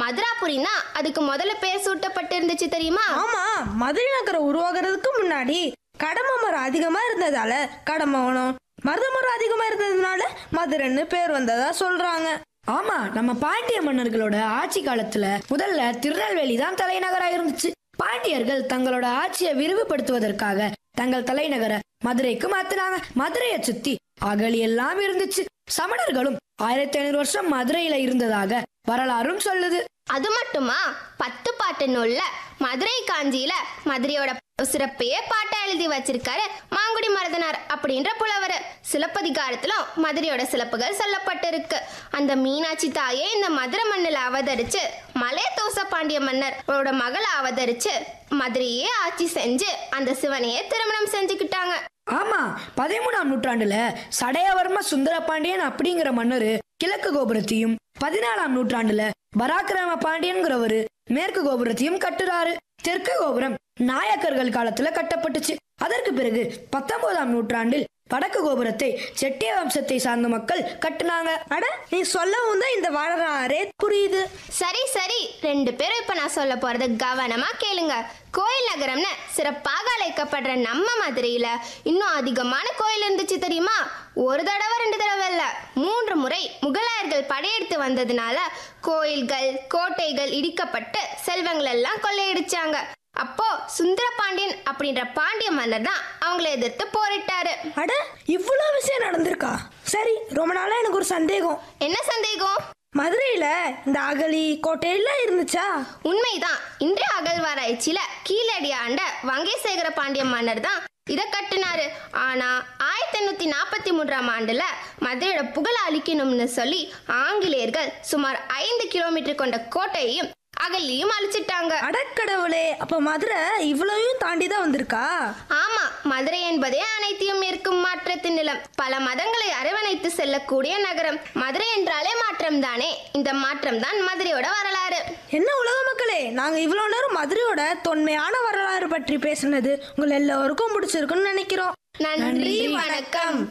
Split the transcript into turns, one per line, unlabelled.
மதுராபுரின்னா அதுக்கு முதல்ல பேர் சூட்டப்பட்டிருந்துச்சு தெரியுமா
ஆமா மதுரை நகரம் உருவாகிறதுக்கு முன்னாடி கடம்ப மரம் அதிகமா இருந்ததால கடம்பவனம் மருத மரம் அதிகமா இருந்ததுனால மதுரைன்னு பேர் வந்ததா சொல்றாங்க
ஆமா நம்ம பாண்டிய மன்னர்களோட ஆட்சி காலத்துல முதல்ல திருநெல்வேலி தான் தலைநகரா இருந்துச்சு பாண்டியர்கள் தங்களோட ஆட்சியை விரிவுபடுத்துவதற்காக தங்கள் தலைநகரை மதுரைக்கு மாத்தினாங்க மதுரையை சுத்தி அகழி எல்லாம் இருந்துச்சு சமணர்களும் ஆயிரத்தி ஐநூறு வருஷம் மதுரையில இருந்ததாக வரலாறும் சொல்லுது
அது மட்டுமா பத்து பாட்டு நூல்ல மதுரை காஞ்சியில மதுரையோட சிறப்பையே பாட்டா எழுதி வச்சிருக்காரு மாங்குடி மருதனார் அப்படின்ற புலவர் சிலப்பதிகாரத்திலும் மதுரையோட சிறப்புகள் சொல்லப்பட்டிருக்கு அந்த மீனாட்சி தாயே இந்த மதுரை மண்ணில் அவதரிச்சு மலைய தோச பாண்டிய மன்னரோட மகளை அவதரிச்சு மதுரையே ஆட்சி செஞ்சு அந்த சிவனையே திருமணம் செஞ்சுக்கிட்டாங்க
ஆமா பதிமூணாம் நூற்றாண்டுல சடையவர்ம சுந்தரபாண்டியன் அப்படிங்கிற மன்னரு கிழக்கு கோபுரத்தையும் பதினாலாம் நூற்றாண்டுல பராக்கிரம பாண்டியன்கிறவரு மேற்கு கோபுரத்தையும் கட்டுறாரு தெற்கு கோபுரம் நாயக்கர்கள் காலத்துல கட்டப்பட்டுச்சு அதற்கு பிறகு பத்தொன்பதாம் நூற்றாண்டில் வடக்கு கோபுரத்தை செட்டிய வம்சத்தை சார்ந்த மக்கள் கட்டுனாங்க
அட நீ சொல்லவும் தான் இந்த வரலாறே புரியுது
சரி சரி ரெண்டு பேரும் இப்ப நான் சொல்ல போறது கவனமா கேளுங்க கோயில் நகரம்னு சிறப்பாக அழைக்கப்படுற நம்ம மதுரையில இன்னும் அதிகமான கோயில் இருந்துச்சு தெரியுமா ஒரு தடவை ரெண்டு தடவை இல்ல மூன்று முறை முகலாயர்கள் படையெடுத்து வந்ததுனால கோயில்கள் கோட்டைகள் இடிக்கப்பட்டு செல்வங்கள் எல்லாம் கொள்ளையடிச்சாங்க அப்போ சுந்தரபாண்டியன் அப்படின்ற பாண்டிய மன்னர் தான் அவங்களை எதிர்த்து போரிட்டாரு
அட இவ்வளோ விஷயம் நடந்திருக்கா சரி ரொம்ப நாளா எனக்கு ஒரு சந்தேகம்
என்ன சந்தேகம்
மதுரையில இந்த அகழி கோட்டையெல்லாம் இருந்துச்சா
உண்மைதான் இன்றைய அகழ்வாராய்ச்சியில கீழடி ஆண்ட வங்கேசேகர பாண்டிய மன்னர் தான் இதை கட்டினாரு ஆனா ஆயிரத்தி எண்ணூத்தி நாற்பத்தி மூன்றாம் ஆண்டுல மதுரையோட புகழ அழிக்கணும்னு சொல்லி ஆங்கிலேயர்கள் சுமார் ஐந்து கிலோமீட்டர் கொண்ட கோட்டையையும் அகழியும் அழிச்சிட்டாங்க
அடக்கடவுளே அப்ப மதுரை இவ்வளவையும் தாண்டி தான் வந்திருக்கா
ஆமா மதுரை என்பதே அனைத்தையும் ஏற்கும் மாற்றத்தின் நிலம் பல மதங்களை அரவணைத்து செல்லக்கூடிய நகரம் மதுரை என்றாலே மாற்றம் தானே இந்த மாற்றம் தான் மதுரையோட வரலாறு
என்ன உலக மக்களே நாங்க இவ்வளவு நேரம் மதுரையோட தொன்மையான வரலாறு பற்றி பேசுனது உங்கள் எல்லோருக்கும் பிடிச்சிருக்குன்னு நினைக்கிறோம்
நன்றி வணக்கம்